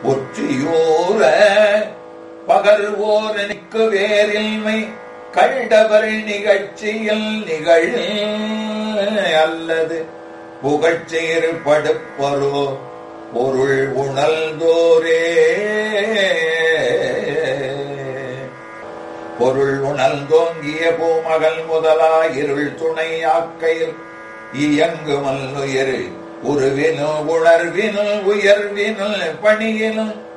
ஒற்றியூர பகர்வோர் எனக்கு வேறில்மை கண்டவர் நிகழ்ச்சியில் நிகழ் அல்லது புகழ்ச்சீர் படுப்பரோ பொருள் உணர்ந்தோரே பொருள் உணர்ந்தோங்கிய பூமகள் முதலா இருள் துணை ஆக்கையில் இயங்குமல் உயிர் உருவினு உணர்வினு உயர்வினு பணியினும்